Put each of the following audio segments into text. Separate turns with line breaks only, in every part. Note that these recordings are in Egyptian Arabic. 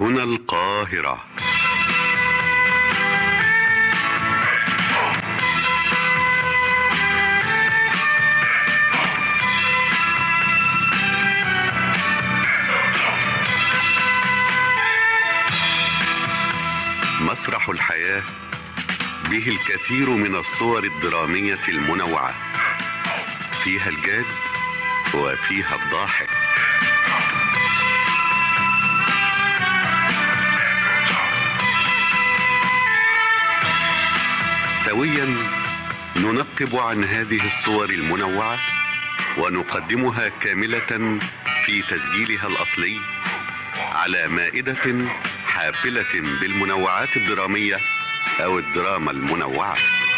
هنا القاهرة مسرح الحياة به الكثير من الصور الدرامية المنوعة فيها الجاد وفيها الضاحك سويا ننقب عن هذه الصور المنوعة ونقدمها كاملة في تسجيلها الأصلي على مائدة حافلة بالمنوعات الدرامية أو الدراما المنوعة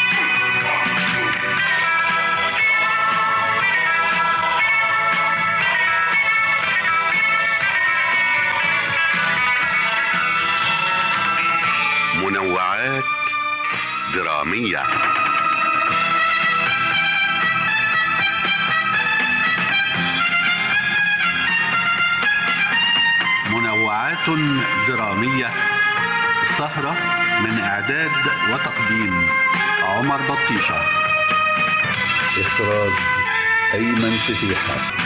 منوعات درامية منوعات درامية سهرة من إعداد وتقديم عمر بطيشة
إخراج أيمن فتيحة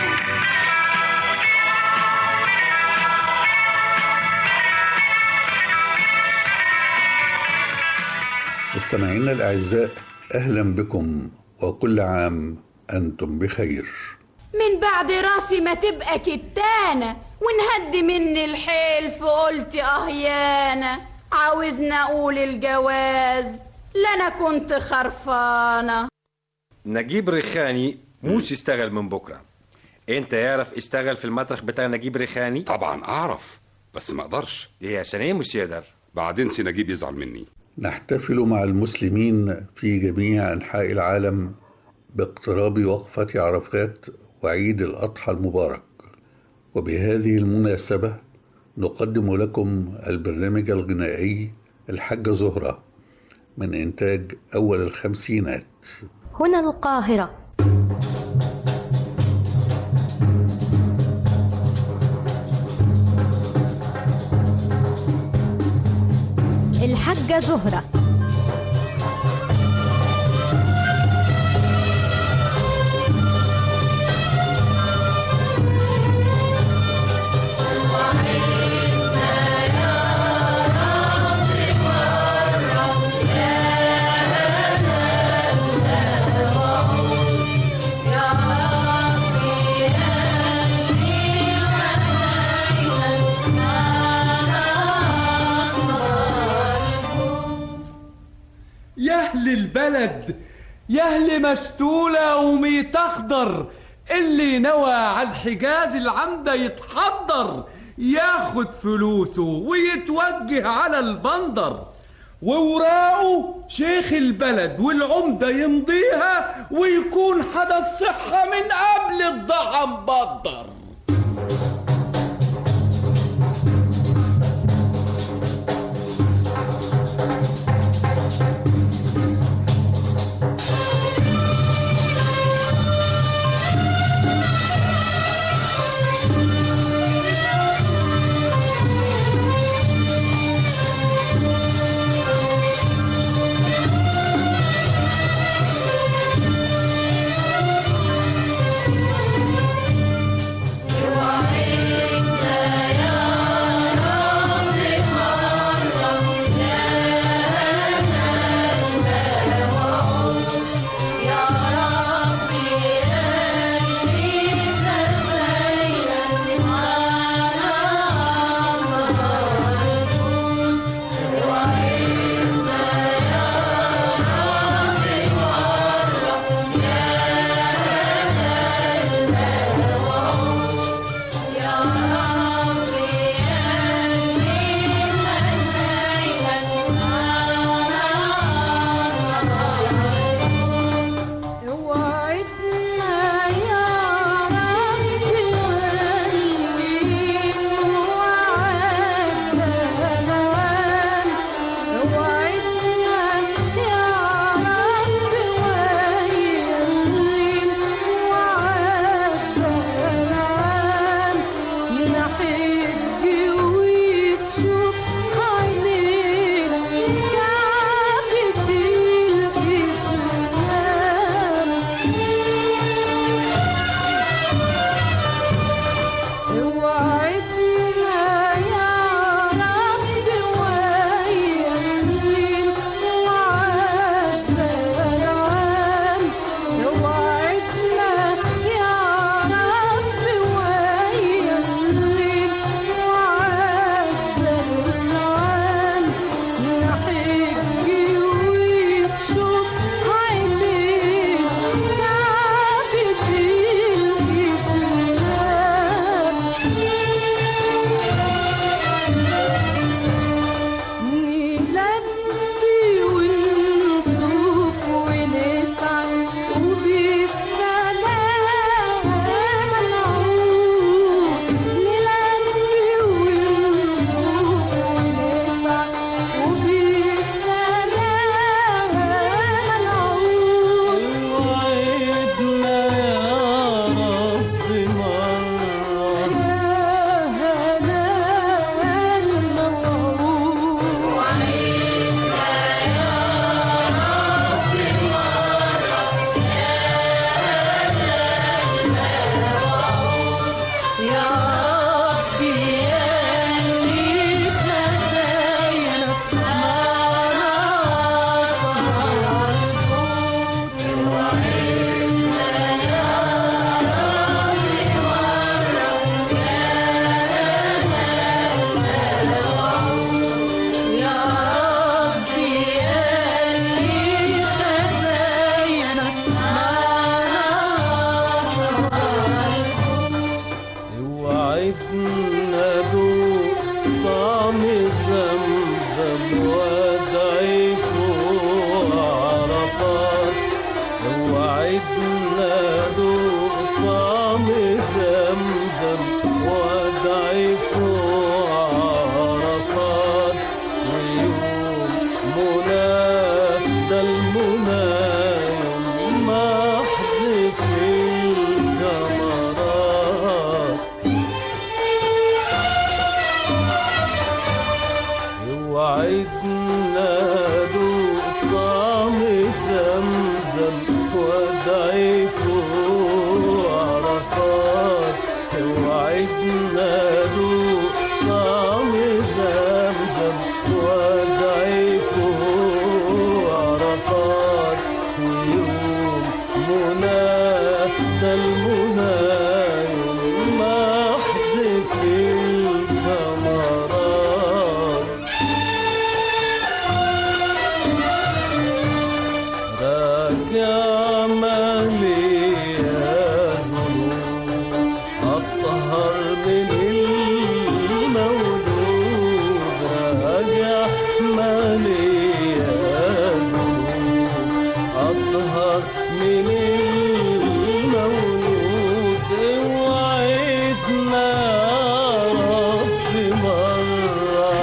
مستمعينا الأعزاء أهلا بكم وكل عام أنتم بخير
من بعد راسي ما تبقى كتانة ونهد مني الحيل فقلت اهيانة عاوزنا اقول الجواز لا انا كنت خرفانة
نجيب ريخاني موس يشتغل من بكره انت يعرف اشتغل في المطرح بتاع نجيب ريخاني
طبعا اعرف بس ما اقدرش
ايه عشان ايه مش يقدر
بعدين سي نجيب يزعل مني
نحتفل مع المسلمين في جميع أنحاء العالم باقتراب وقفة عرفات وعيد الأضحى المبارك وبهذه المناسبة نقدم لكم البرنامج الغنائي الحاجة زهرة من إنتاج أول الخمسينات
هنا القاهرة الحاجة زهرة
يا اهل البلد يا اهل مشتولة وميت اخضر اللي نوى على الحجاز العمدة يتحضر ياخد فلوسه ويتوجه على البندر ووراقه شيخ البلد والعمدة يمضيها ويكون حدث صحة من قبل الضحى مبدر
طعم زمزم وادعي فوق عرفات وعدنا دوق طعم زمزم وادعي فوق عرفات ويوم منى ده المنى يوم محض في الجمرات وعدنا دوق طعم زمزم وادعي فوق عرفات وعدنا دوق طعم زمزم وادعي فوق عرفات ويوم منى ده المنى يوم محض في الجمرات راجع مالي يا ذنوب أطهر من المولود راجع مالي يا ذنوب أطهر من المولود وعدنا رب مرة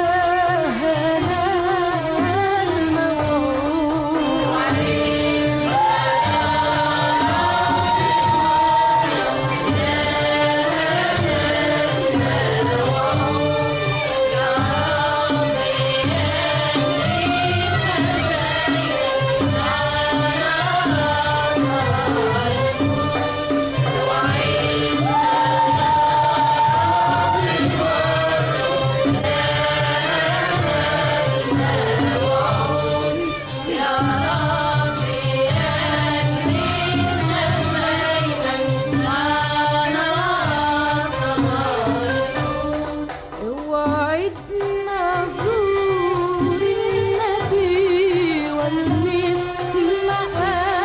وعدنا زور النبي والنسمة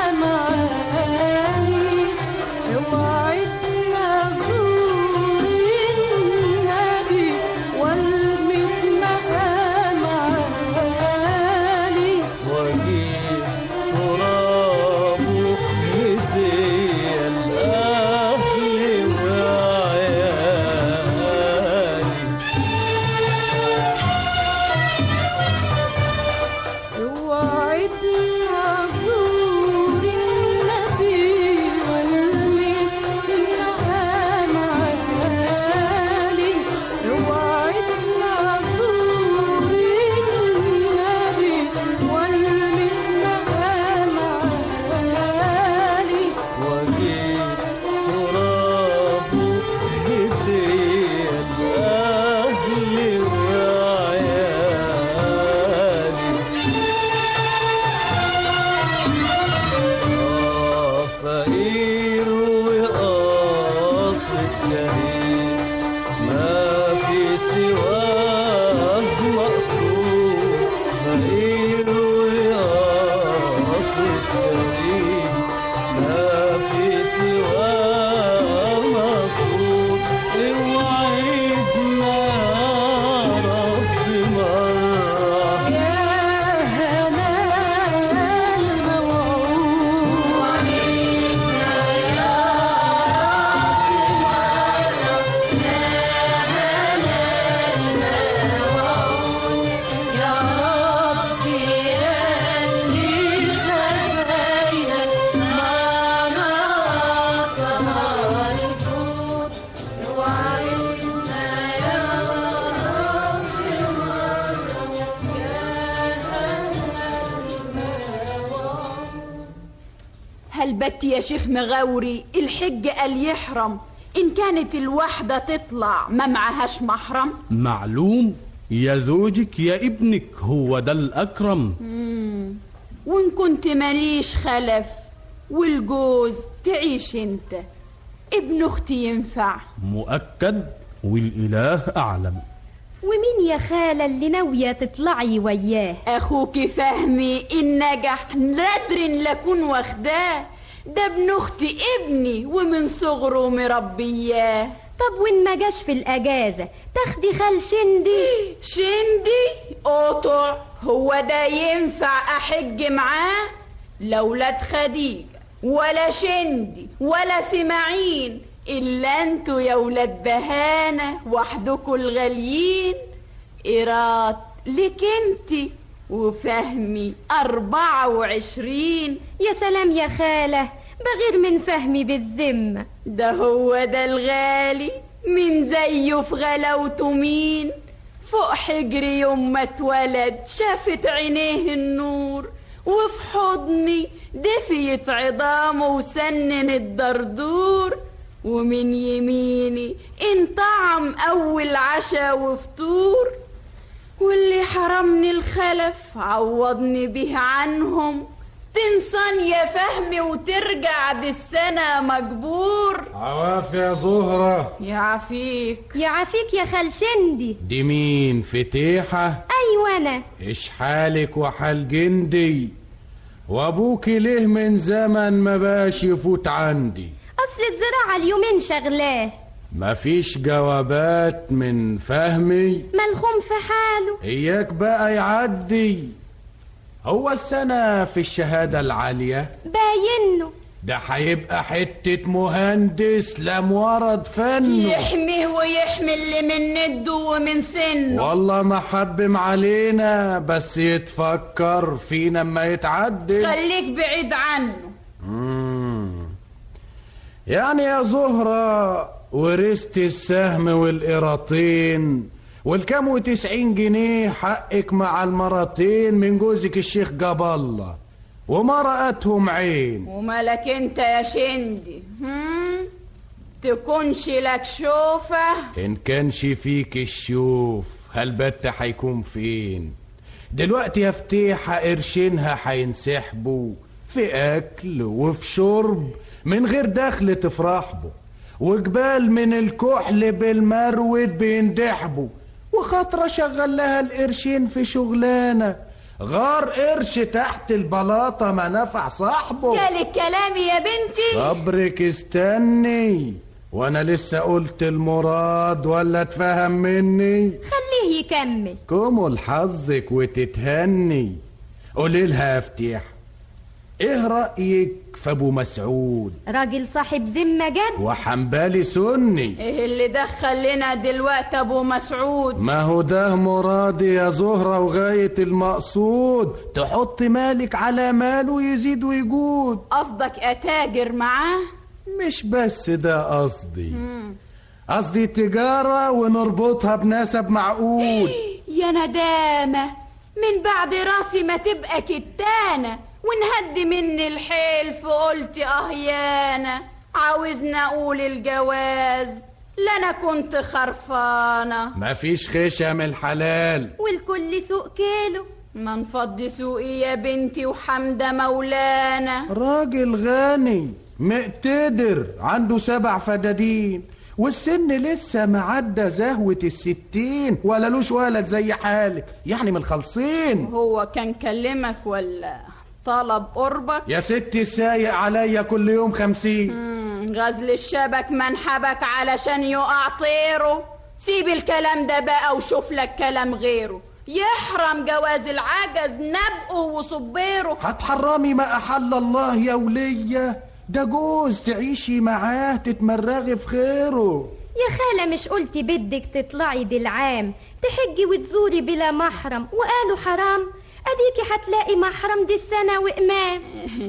معاني وعدنا زور النبي والنسمة معاني
وجيب ترابه هدية لأهلي وعيالي
وعدنا زور النبي والمسنا معالي وعدنا زور النبي والمسنا معالي
وجيب ترابه هدية لأهلي وعيالي آه فقير وقاصد كريم ما في سواه مقصود فقير وقاصد كريم ما في سواه مقصود اوعدنا رب مرة
يا هنا الموعود يا ربي اللي خزينك ما نقص الكون وعدنا يا ربي مرة يا
هل بت يا شيخ مغاوري الحج قال يحرم إن كانت الواحدة تطلع ما معهاش محرم
معلوم يا زوجك يا ابنك هو ده الأكرم
وإن كنت ماليش خلف والجوز تعيش انت ابن اختي ينفع
مؤكد والإله أعلم
ومين يا خالة اللي ناوية تطلعي وياه
اخوك فهمي ان نجح نادر لكون واخداه ده ابن اختي ابني ومن صغره مربياه
طب وإن ما جاش في الأجازة تاخدي خال شندي
شندي قطع هو ده ينفع احج معاه لا ولاد خديجة ولا شندي ولا سماعين الا انتوا يا ولاد بهانة وحدكوا الغاليين ايراد لك انتي وفهمي أربعة وعشرين
يا سلام يا خالة بغير من فهمي بالذمة
ده هو ده الغالي من زيه في غلاوته مين فوق حجري يوم ما اتولد شافت عينيه النور وفي حضني دفيت عظامه وسنن الدردور ومن يميني انطعم اول عشا وفطور واللي حرمني الخلف عوضني به عنهم تنسان يا فهمي وترجع دي السنة مجبور
عواف يا زهرة
يعافيك
يعافيك يا خال شندي
دي مين فتيحة
أيوة أنا
إيش حالك وحال جندي وأبوك ليه من زمن ما باش يفوت عندي
أصل الزراعة اليومين شغلاه
مفيش جوابات من فهمي
ملخوم في حاله
إياك بقى يعدي هو السنة في الشهادة العالية
باينه
ده هيبقى حتة مهندس لم ورد فنه
يحميه ويحمي اللي من نده ومن سنه
والله ما حبم علينا بس يتفكر فينا ما يتعدل
خليك بعيد عنه
مم. يعني يا زهرة ورثت السهم والقراطين والكام وتسعين جنيه حقك مع المرتين من جوزك الشيخ جاب الله وما رأتهم عين
ومالك انت يا شندي هم؟ تكونش لك شوفة
إن كانش فيك الشوف هالبت هيكون فين دلوقتي يا فتيحة قرشينها هينسحبوا في أكل وفي شرب من غير دخل تفرحبوا وجبال من الكحل بالمرود بيندحبوا وخاطرة شغل لها القرشين في شغلانة غار قرش تحت البلاطة ما نفع صاحبه
جالك كلامي يا بنتي
صبرك استني وانا لسه قلت المراد ولا اتفهم مني
خليه يكمل
كمل حظك وتتهني قولي لها يا فتيح ايه رأيك في ابو مسعود
راجل صاحب ذمة جد
وحنبالي سني
ايه اللي دخل لنا دلوقتي ابو مسعود
ما هو ده مرادي يا زهرة وغاية المقصود تحط مالك على ماله يزيد ويجود
قصدك اتاجر معاه
مش بس ده قصدي قصدي تجارة ونربطها بنسب معقول
يا ندامة من بعد راسي ما تبقى كتانة ونهد مني الحيل فقلت اه يانا عاوزنا اقول الجواز لا انا كنت خرفانة
مفيش خشم الحلال
والكل سوق كيلو
ما نفضي سوقي يا بنتي وحمدة مولانا
راجل غني مقتدر عنده سبع فدادين والسن لسه معدى زهوة الستين ولا لوش ولد زي حالك يعني من الخلصين
هو كان كلمك ولا طلب قربك
يا ستي سايق عليا كل يوم خمسين
مم، غزل الشبك منحبك علشان يقع طيره سيب الكلام ده بقى وشوف لك كلام غيره يحرم جواز العجز نبقه وصبيره
هتحرمي ما أحل الله يا ولية ده جوز تعيشي معاه تتمرغي في خيره
يا خالة مش قلتي بدك تطلعي دي العام تحجي وتزوري بلا محرم وقالوا حرام اديكي هتلاقي محرم دي السنة وإمام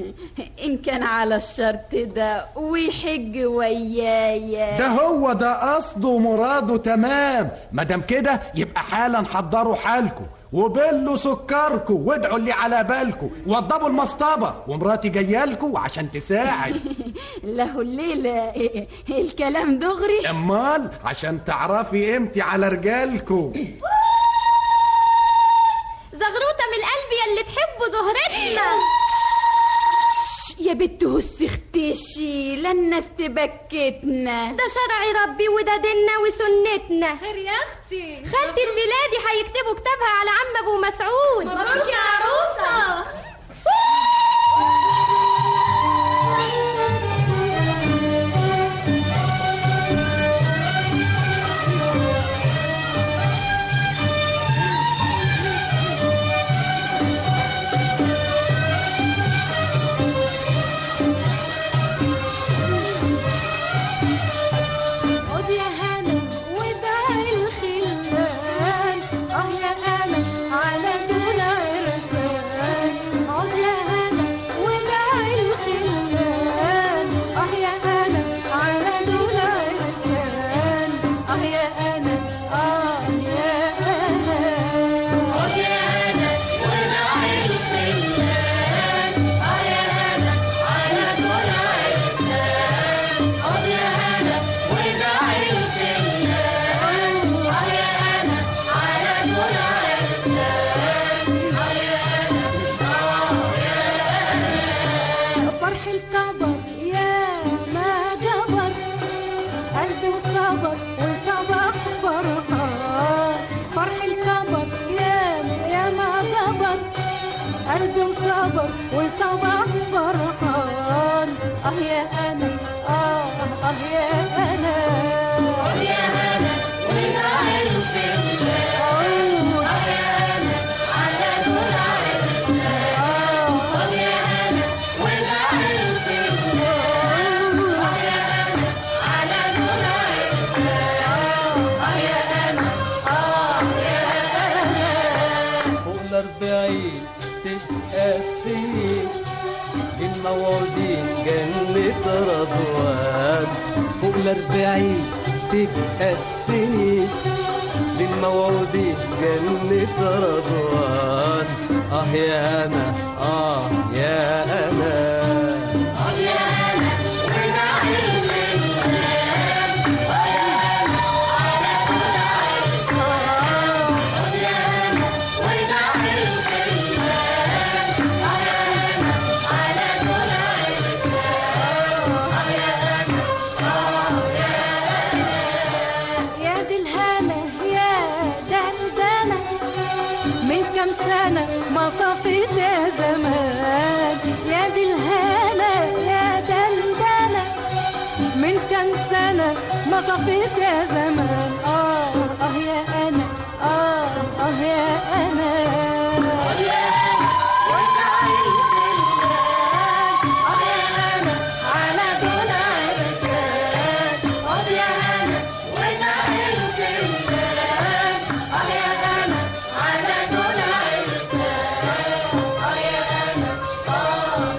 إن كان على الشرط ده ويحج ويايا
ده هو ده قصده ومراده تمام مادام كده يبقى حالا حضروا حالكم وبلوا سكركم وادعوا اللي على بالكم وضبوا المصطبة ومراتي جايالكم عشان تساعد
له الليلة الكلام دغري
امال عشان تعرفي قيمتي على رجالكم
زغروطة من القلب يلي تحبوا زهرتنا
يا بت هس اختشي لا الناس تبكتنا
ده شرع ربي وده ديننا وسنتنا
خير يا اختي
خالتي الليلة دي هيكتبوا كتابها على عم ابو مسعود
مبروك يا عروسة
قلبي وصبر وصبح فرحان اه يا انا اه اه يا انا اه يا انا ونعل في الله اه يا انا على دول عرفنا اه يا انا ونعل في الله اه يا انا على دول عرفنا اه يا انا اه يا انا
فوق الأربعين تبقى السنين للموعودين جنة رضوان فوق الأربعين تبقى السنين للموعودين جنة رضوان آه يا أنا آه يا أنا
يا دي الهنا يا دندنة من كم سنة ما صفيت يا زمان يا دي الهنا يا دندنة من كم سنة ما صفيت يا زمان آه آه يا أنا آه آه يا أنا آه يا أنا على دون عرسان آه يا أنا ونعيش الليل آه يا أنا على دون عرسان آه يا أنا آه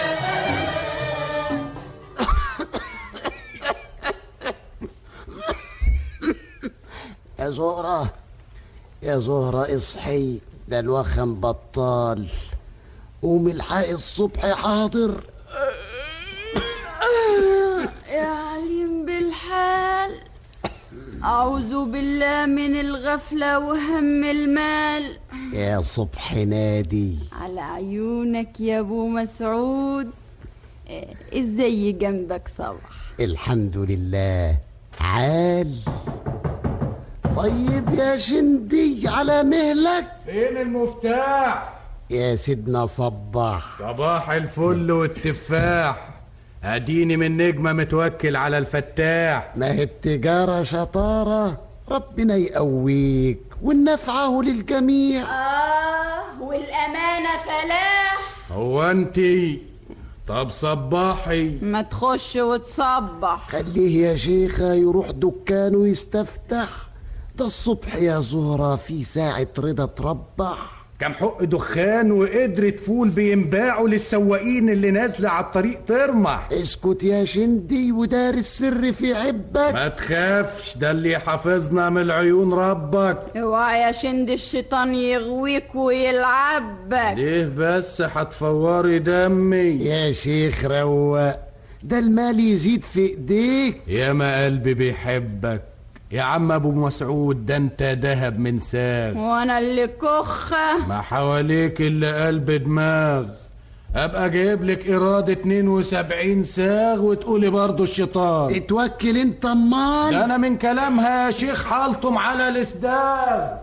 يا زهرة يا زهرة اصحي ده الوخم بطال قومي الحقي الصبح حاضر
يا عليم بالحال أعوذ بالله من الغفلة وهم المال
يا صبح نادي
على عيونك يا أبو مسعود إيه، ازاي جنبك صبح
الحمد لله عال طيب يا شندي على مهلك
فين المفتاح
يا سيدنا صباح
صباح الفل والتفاح اديني من نجمة متوكل على الفتاح
ما هي التجارة شطارة ربنا يقويك والنفعه للجميع
آه والأمانة فلاح
هو انتي طب صباحي
ما تخش وتصبح
خليه يا شيخة يروح دكانه يستفتح ده الصبح يا زهرة في ساعة رضا تربح
كم حق دخان وقدرة فول بينباعوا للسواقين اللي نازلة على الطريق ترمح
اسكت يا شندي ودار السر في عبك
ما تخافش ده اللي حافظنا من العيون ربك
اوعى يا شند الشيطان يغويك ويلعبك
ليه بس هتفوري دمي
يا شيخ روق ده المال يزيد في ايديك
يا ما قلبي بيحبك يا عم ابو مسعود ده انت دهب من ساغ
وانا اللي كخة
ما حواليك الا قلب دماغ ابقى جايب لك ايراد 72 ساغ وتقولي برضو الشيطان
اتوكل انت امال
ده انا من كلامها يا شيخ حالتم على الاسدال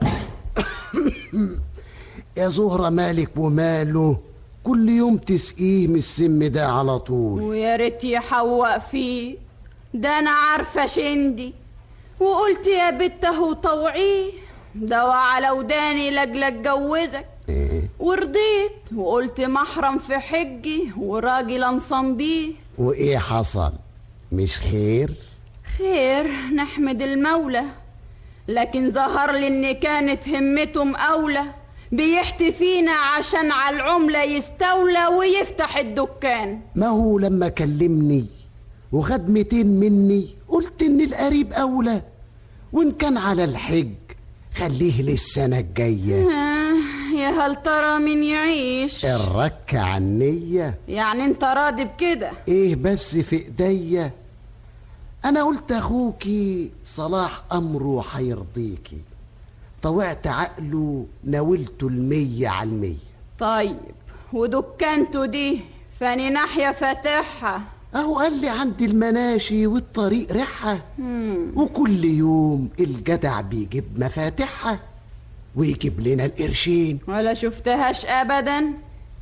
يا زهرة مالك وماله كل يوم تسقيه من السم ده على طول
ويا ريت يحوق فيه ده انا عارفة شندي وقلت يا بته وطوعيه ده وعلى وداني لاجل اتجوزك
إيه؟
ورضيت وقلت محرم في حجي وراجل انصم بيه
وايه حصل مش خير
خير نحمد المولى لكن ظهر لي ان كانت همتهم اولى بيحتي فينا عشان على العملة يستولى ويفتح الدكان
ما هو لما كلمني وخد 200 مني قلت ان القريب اولى وان كان على الحج خليه للسنة الجاية
آه يا هل ترى من يعيش
الرك عنية
يعني انت راضي بكده
ايه بس في ايديا انا قلت اخوكي صلاح امره حيرضيكي طوعت عقله ناولته المية على المية
طيب ودكانته دي فاني ناحية فاتحها
اهو قال لي عندي المناشي والطريق ريحة وكل يوم الجدع بيجيب مفاتيحها ويجيب لنا القرشين
ولا شفتهاش ابدا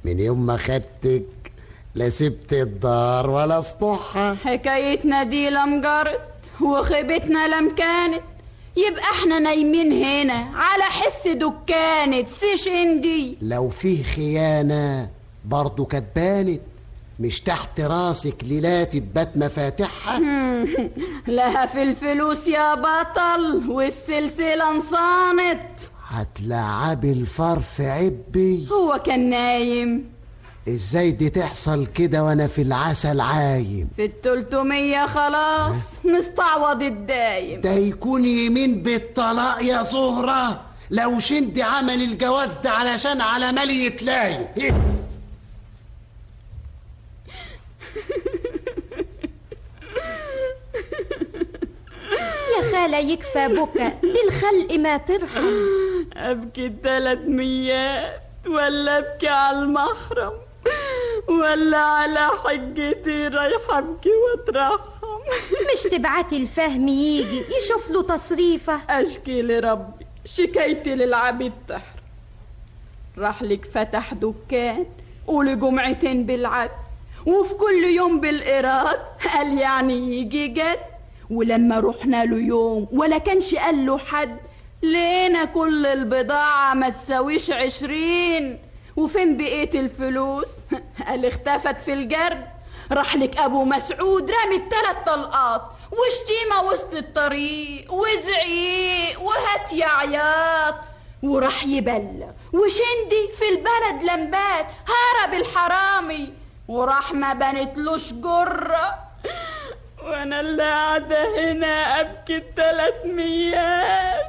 من يوم ما خدتك لا سبت الدار ولا اسطحها
حكايتنا دي لم جرت وخيبتنا لم كانت يبقى احنا نايمين هنا على حس دكانة سيش اندي
لو فيه خيانة برضو كانت بانت مش تحت راسك ليلات تبات مفاتيحها
لها في الفلوس يا بطل والسلسلة انصانت
هتلعبي الفار في عبي
هو كان نايم
ازاي دي تحصل كده وانا في العسل عايم
في التلتمية خلاص نستعوض الدايم
ده يكون يمين بالطلاق يا زهرة لو شندي عمل الجواز ده علشان على مالي يتلايم
يا خالة يكفى بكى دي الخلق ما ترحم
ابكي التلات ميات ولا ابكي على المحرم ولا على حجتي رايحة ابكي واترحم
مش تبعتي الفهم يجي يشوف له تصريفة
اشكي لربي شكايتي للعبيد تحر راح لك فتح دكان ولجمعتين بالعد وفي كل يوم بالإيراد قال يعني يجي جد ولما رحنا له يوم ولا كانش قال له حد لقينا كل البضاعة ما تساويش عشرين وفين بقية الفلوس قال اختفت في الجرد راح لك ابو مسعود رامي التلات طلقات وشتيمة وسط الطريق وزعيق وهات يا عياط وراح يبلغ وشندي في البلد لمبات هرب الحرامي وراح ما بنتلوش جرة وانا اللي قاعدة هنا ابكي التلات ميات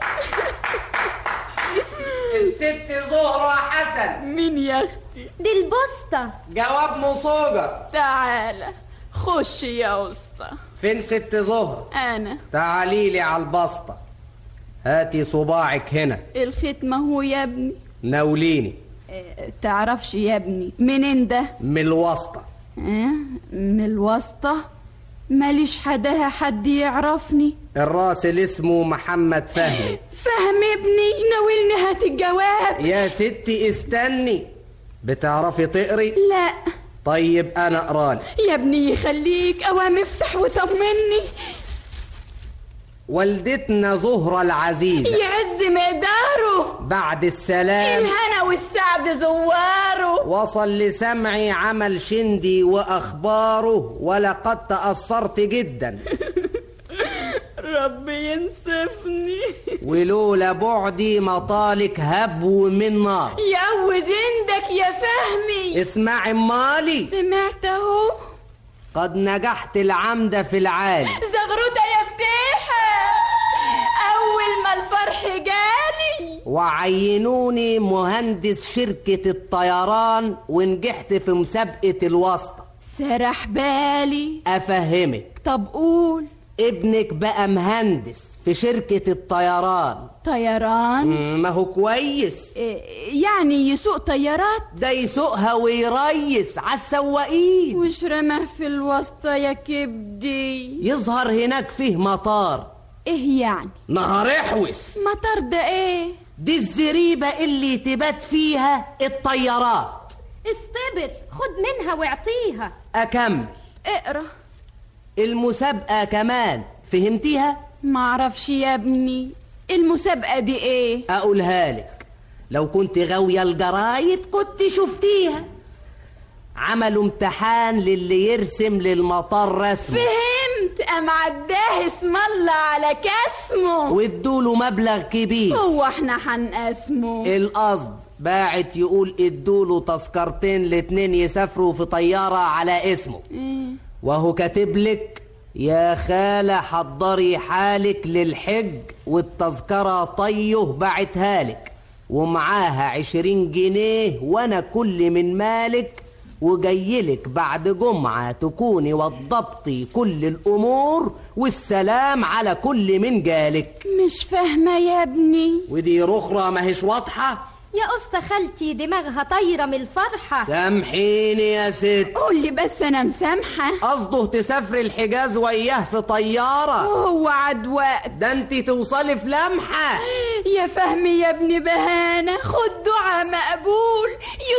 الست زهرة حسن
مين يا اختي
دي البسطة
جواب مصوجة
تعالى خش يا اسطى
فين ست زهرة
انا
تعالي لي على البسطة هاتي صباعك هنا
الختمة هو يا ابني
ناوليني
اه، تعرفش يا ابني منين ده
من الوسطى
اه؟ من الواسطة ماليش حدها حد يعرفني
الراسل اسمه محمد فهمي
فهم ابني ناولني هات الجواب
يا ستي استني بتعرفي تقري
لا
طيب انا اقرالي
يا ابني يخليك اوام افتح وطمني
والدتنا زهرة العزيزة
يعز مقداره
بعد السلام
الهنا والسعد زواره
وصل لسمعي عمل شندي واخباره ولقد تاثرت جدا
ربي ينصفني
ولولا بعدي مطالك هبو من نار
يقوز عندك يا فهمي
اسمعي مالي
سمعت اهو
قد نجحت العمدة في العالي
زغروطة يا فتيحة أول ما الفرح جالي
وعينوني مهندس شركة الطيران ونجحت في مسابقة الواسطة
سرح بالي
أفهمك
طب قول
ابنك بقى مهندس في شركة الطيران
طيران
مم، ما هو كويس
إيه، يعني يسوق طيارات
ده يسوقها ويريس على السواقين
وش رماه في الواسطة يا كبدي
يظهر هناك فيه مطار
ايه يعني
نهار احوس
مطار ده ايه
دي الزريبة اللي تبات فيها الطيارات
استبر خد منها واعطيها
أكمل
اقرا
المسابقة كمان فهمتيها؟
معرفش يا ابني المسابقة دي ايه
أقولها لك لو كنت غاوية الجرايد كنت شفتيها عملوا امتحان للي يرسم للمطار رسمه
فهمت ام عداه اسم الله على كاسمه
وادوله مبلغ كبير
هو احنا هنقسمه
القصد باعت يقول ادوله تذكرتين الاتنين يسافروا في طيارة على اسمه
إيه؟
وهو كاتب لك يا خالة حضري حالك للحج والتذكرة طيه بعتها لك ومعاها عشرين جنيه وانا كل من مالك وجايلك بعد جمعة تكوني وضبطي كل الأمور والسلام على كل من جالك
مش فاهمة يا ابني
ودي رخرة ماهيش واضحة
يا أسطى خالتي دماغها طايرة من الفرحة
سامحيني يا ست
قول لي بس انا مسامحة
قصده تسافري الحجاز وياه في طيارة
وهو عد وقت
ده انت توصلي في لمحة
يا فهمي يا ابني بهانة خد دعاء مقبول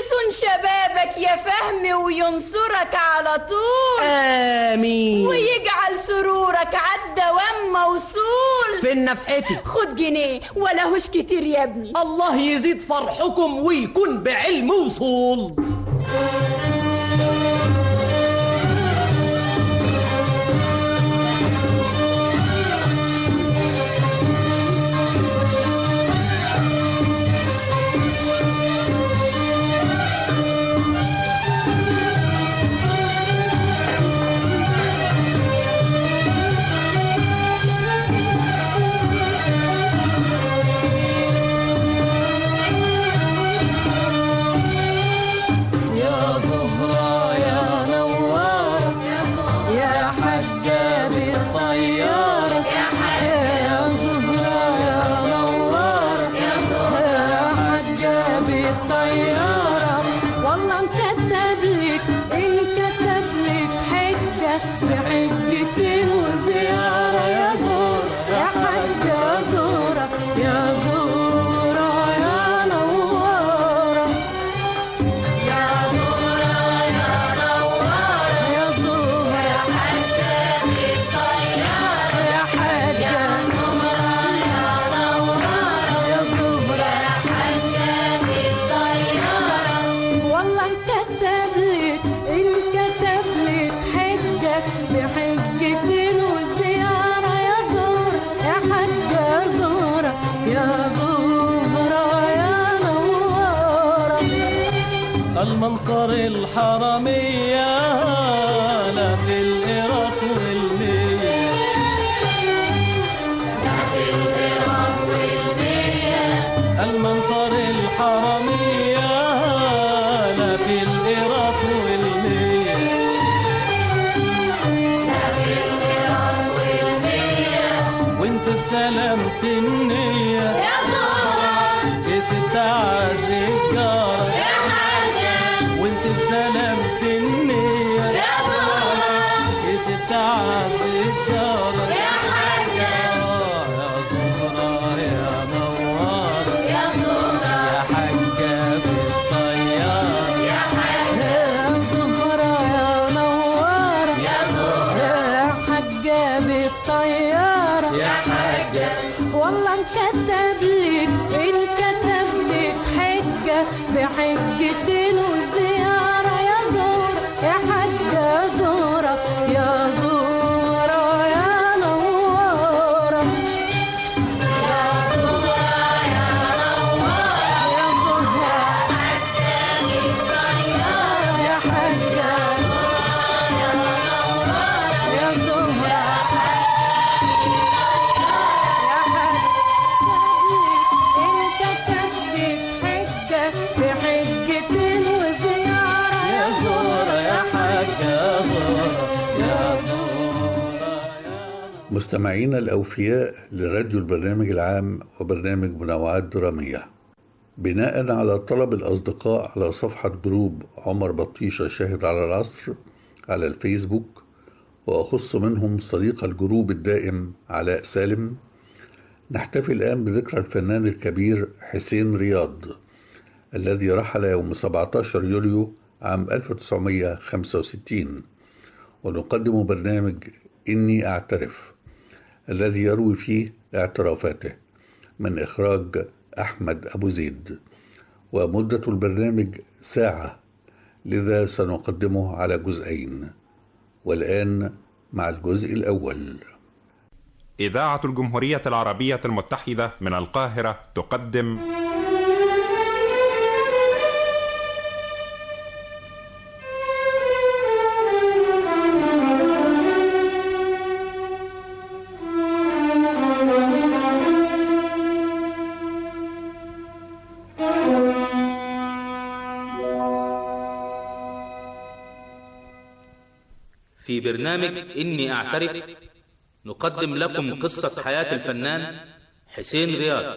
يصون شبابك يا فهمي وينصرك على طول
آمين
ويجعل سرورك عالدوام موصول
فين نفحتي
خد جنيه ولا هوش كتير يا ابني
الله يزيد فرحكم ويكون بعلم وصول
يا زهرة يا نوارة يا حجة بالطيارة يا زهرة يا نوارة يا حجة بالطيارة
والله انكتب لك انكتب لك حجة بحجتين وزيارة يا زورة يا حجة زورة يا زورة يا نوارة يا زورة يا نوارة يا زورة يا حجة بالطيارة يا حجة زورة يا نوارة يا زورة يا حجة بالطيارة والله انكتب لك انكتب لك حجة بحجتين وزيارة يا زورة يا حجة زورة يا زورة يا نوارة
المنصر الحرمية لا في العراق والمية المنصر الحرمية لا في العراق والمية وانت بسلامة النية
يا زورة
يا ست عز الجارة
يا حاجة
وانت بسلامة النية
يا زورة
يا ست عز الجارة
يا حاجة
آه يا زهرة يا نوارة
يا زورة
يا حاجة بالطيارة
يا حاجة يا زهرة يا نوارة
يا زهرة
يا حاجة بالطيارة
يا حاجة
والله انكتب لك انكتب لك حجة بحجتين وزيارة يا زورة يا حاجة زورة يا زورة يا نوارة يا زهرة يا نوارة يا زهرة يا حاجة يا زهرة انت تثبت حجة بحجتين وزيارة
يا زهرة يا حاجة زهرة يا زهرة
مستمعينا الأوفياء لراديو البرنامج العام وبرنامج منوعات درامية بناء على طلب الأصدقاء على صفحة جروب عمر بطيشة شاهد على العصر على الفيسبوك وأخص منهم صديق الجروب الدائم علاء سالم نحتفل الآن بذكرى الفنان الكبير حسين رياض الذي رحل يوم 17 يوليو عام 1965 ونقدم برنامج إني أعترف الذي يروي فيه اعترافاته من إخراج أحمد أبو زيد ومدة البرنامج ساعة لذا سنقدمه على جزئين والآن مع الجزء الأول
إذاعة الجمهورية العربية المتحدة من القاهرة تقدم
في برنامج إني أعترف نقدم لكم قصة حياة الفنان حسين رياض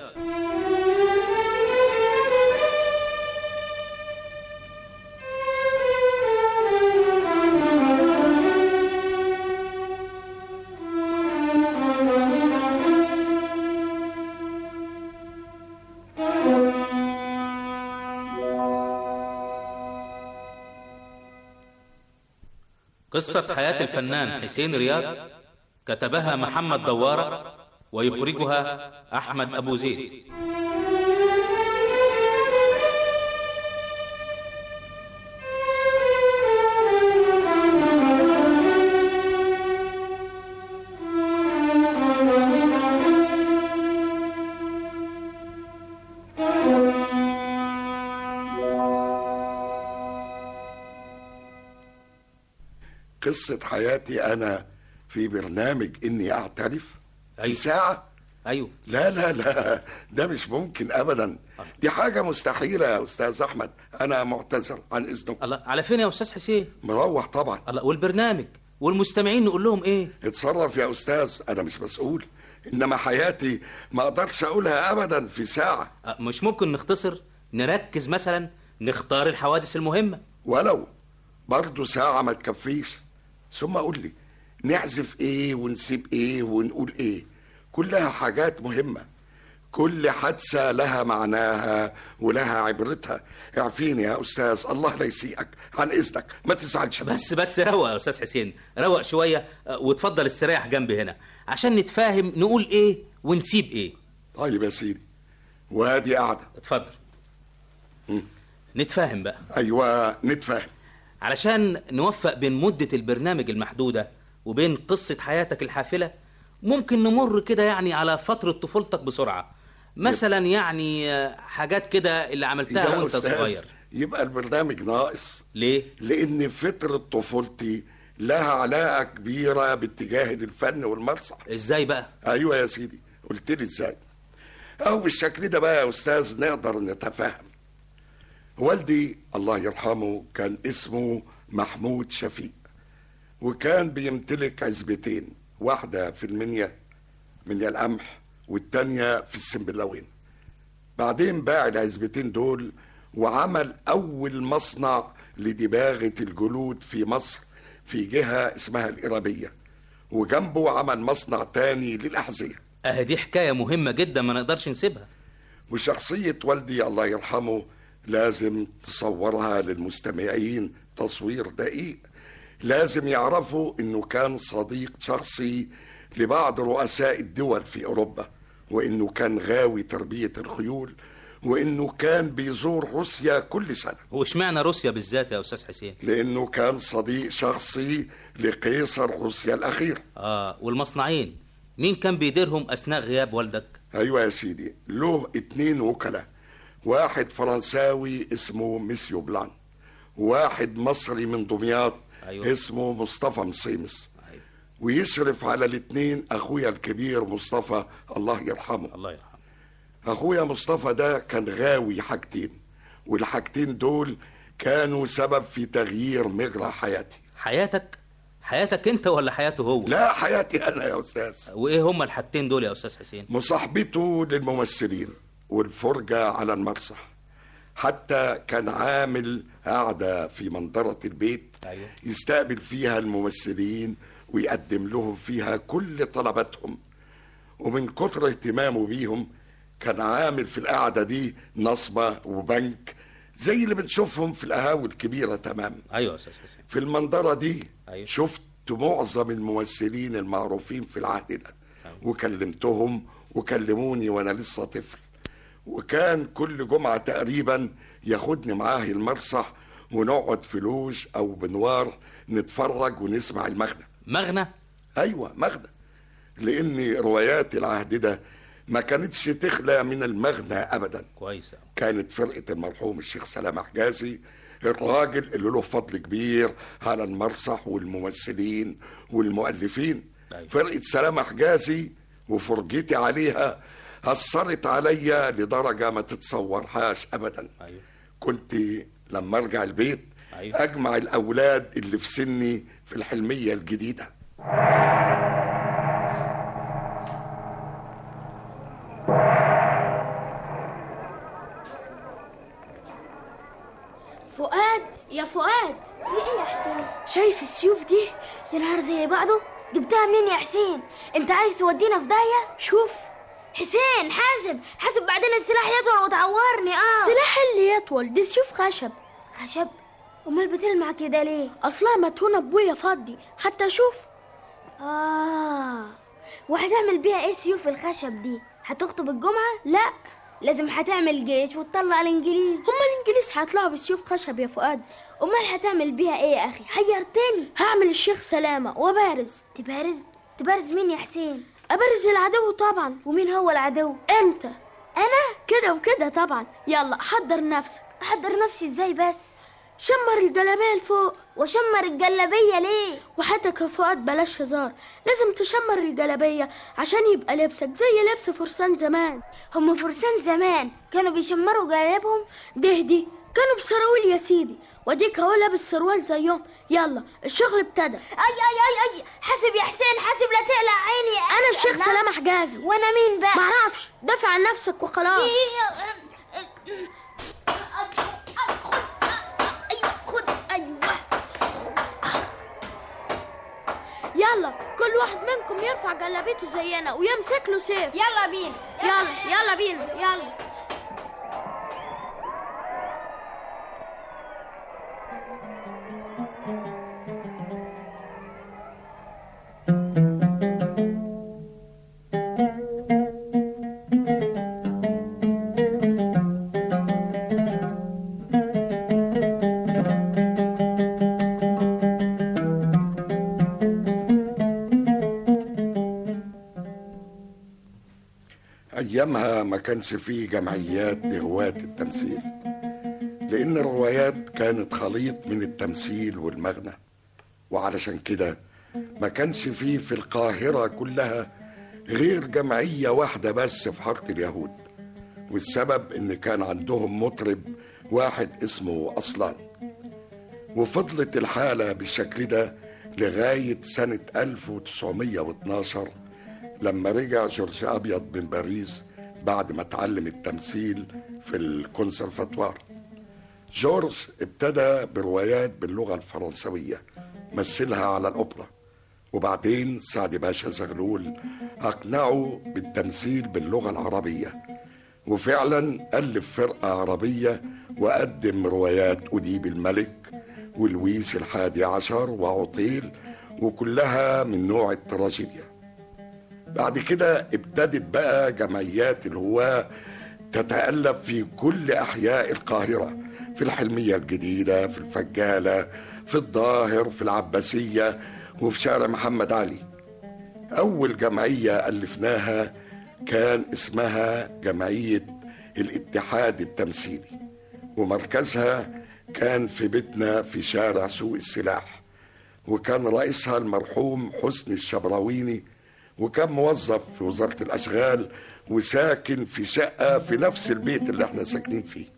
قصة حياة الفنان حسين رياض كتبها محمد دوارة ويخرجها أحمد أبو زيد
قصة حياتي أنا في برنامج إني أعترف في ساعة
أيوه
لا لا لا ده مش ممكن أبدا دي حاجة مستحيلة يا أستاذ أحمد أنا معتذر عن إذنك
الله على فين يا أستاذ حسين
مروح طبعا
الله والبرنامج والمستمعين نقول لهم إيه
اتصرف يا أستاذ أنا مش مسؤول إنما حياتي ما أقدرش أقولها أبدا في ساعة
أه، مش ممكن نختصر نركز مثلا نختار الحوادث المهمة
ولو برضه ساعة ما تكفيش ثم قول لي نحذف ايه ونسيب ايه ونقول ايه كلها حاجات مهمة كل حادثة لها معناها ولها عبرتها اعفيني يا أستاذ الله لا يسيئك عن إذنك ما تزعلش
بس بس روق يا أستاذ حسين روق شوية أه، وتفضل استريح جنبي هنا عشان نتفاهم نقول إيه ونسيب إيه
طيب يا سيدي وادي قاعدة
اتفضل نتفاهم بقى
أيوة نتفاهم
علشان نوفق بين مدة البرنامج المحدودة وبين قصة حياتك الحافلة ممكن نمر كده يعني على فترة طفولتك بسرعة مثلا يعني آه، حاجات كده اللي عملتها
يا
وانت
أستاذ،
صغير
يبقى البرنامج ناقص
ليه؟
لأن فترة طفولتي لها علاقة كبيرة باتجاه للفن والمسرح
ازاي بقى؟
ايوه يا سيدي قلت لي ازاي او بالشكل ده بقى يا استاذ نقدر نتفاهم والدي الله يرحمه كان اسمه محمود شفيق وكان بيمتلك عزبتين واحدة في المنيا منيا القمح والتانية في السنبلاوين بعدين باع العزبتين دول وعمل أول مصنع لدباغة الجلود في مصر في جهة اسمها الإرابية وجنبه عمل مصنع تاني للأحذية
اه دي حكاية مهمة جدا ما نقدرش نسيبها
وشخصية والدي الله يرحمه لازم تصورها للمستمعين تصوير دقيق لازم يعرفوا انه كان صديق شخصي لبعض رؤساء الدول في اوروبا وانه كان غاوي تربية الخيول وانه كان بيزور روسيا كل سنة
واشمعنى روسيا بالذات يا استاذ حسين
لانه كان صديق شخصي لقيصر روسيا الاخير
اه والمصنعين مين كان بيديرهم اثناء غياب والدك
ايوه يا سيدي له اتنين وكلاء واحد فرنساوي اسمه ميسيو بلان واحد مصري من دمياط
أيوة.
اسمه مصطفى مصيمس ويشرف على الاتنين اخويا الكبير مصطفى الله يرحمه
الله يرحمه
اخويا مصطفى ده كان غاوي حاجتين والحاجتين دول كانوا سبب في تغيير مجرى حياتي
حياتك حياتك انت ولا حياته هو
لا حياتي انا يا استاذ
وايه هما الحاجتين دول يا استاذ حسين
مصاحبته للممثلين والفرجة على المسرح حتى كان عامل قاعدة في منظرة البيت
أيوة.
يستقبل فيها الممثلين ويقدم لهم فيها كل طلباتهم ومن كتر اهتمامه بيهم كان عامل في القعدة دي نصبة وبنك زي اللي بنشوفهم في القهاوي الكبيرة تمام
ايوه يا استاذ حسين
في المنظرة دي
أيوة.
شفت معظم الممثلين المعروفين في العهد ده وكلمتهم وكلموني وانا لسه طفل وكان كل جمعة تقريبا ياخدني معاه المسرح ونقعد في لوج او بنوار نتفرج ونسمع المغنى
مغنى
ايوه مغنى لان روايات العهد ده ما كانتش تخلى من المغنى ابدا
كويس أوي.
كانت فرقة المرحوم الشيخ سلام حجازي الراجل اللي له فضل كبير على المسرح والممثلين والمؤلفين
أيوة.
فرقة سلام حجازي وفرجتي عليها أثرت عليا لدرجة ما تتصورهاش أبدا
أيوة.
كنت لما أرجع البيت
أيوة.
أجمع الأولاد اللي في سني في الحلمية الجديدة
فؤاد يا فؤاد في ايه يا حسين شايف السيوف دي يا نهار زي بعضه جبتها منين يا حسين انت عايز تودينا في داهيه شوف حسين حاسب حاسب بعدين السلاح يطول وتعورني اه السلاح اللي يطول دي سيوف خشب خشب امال بتلمع كده ليه اصلها مدهونه بويا فضي حتى اشوف اه وهتعمل بيها ايه سيوف الخشب دي هتخطب الجمعه لا لازم هتعمل جيش وتطلع الانجليز هما الانجليز هيطلعوا بسيوف خشب يا فؤاد امال هتعمل بيها ايه يا اخي حيرتني هعمل الشيخ سلامه وبارز تبارز تبارز مين يا حسين ابرز العدو طبعا ومين هو العدو انت انا كده وكده طبعا يلا حضر نفسك احضر نفسي ازاي بس شمر الجلابيه لفوق وشمر الجلابيه ليه وحياتك يا فؤاد بلاش هزار لازم تشمر الجلابيه عشان يبقى لبسك زي لبس فرسان زمان هم فرسان زمان كانوا بيشمروا جلابهم ده دي كانوا بسراويل يا سيدي واديك اهو لابس سروال زيهم يلا الشغل ابتدى اي اي اي اي حاسب يا حسين حاسب لا تقلع عيني انا الشيخ سلامه حجازي وانا مين بقى معرفش دافع عن نفسك وخلاص خد ايوه يلا كل واحد منكم يرفع جلابيته زينا ويمسك له سيف يلا بينا يلا يلا بينا يلا
أيامها ما كانش فيه جمعيات لهواة التمثيل لأن الروايات كانت خليط من التمثيل والمغنى وعلشان كده ما كانش فيه في القاهرة كلها غير جمعية واحدة بس في حارة اليهود والسبب إن كان عندهم مطرب واحد اسمه أصلان وفضلت الحالة بالشكل ده لغاية سنة 1912 لما رجع جورج أبيض من باريس بعد ما اتعلم التمثيل في الكونسرفاتوار جورج ابتدى بروايات باللغة الفرنسوية مثلها على الأوبرا وبعدين سعد باشا زغلول أقنعه بالتمثيل باللغة العربية وفعلا ألف فرقة عربية وقدم روايات أديب الملك ولويس الحادي عشر وعطيل وكلها من نوع التراجيديا بعد كده ابتدت بقى جمعيات الهواة تتألف في كل أحياء القاهرة في الحلمية الجديدة في الفجالة في الظاهر في العباسية وفي شارع محمد علي أول جمعية ألفناها كان اسمها جمعية الاتحاد التمثيلي ومركزها كان في بيتنا في شارع سوق السلاح وكان رئيسها المرحوم حسني الشبراويني وكان موظف في وزارة الأشغال وساكن في شقة في نفس البيت اللي احنا ساكنين فيه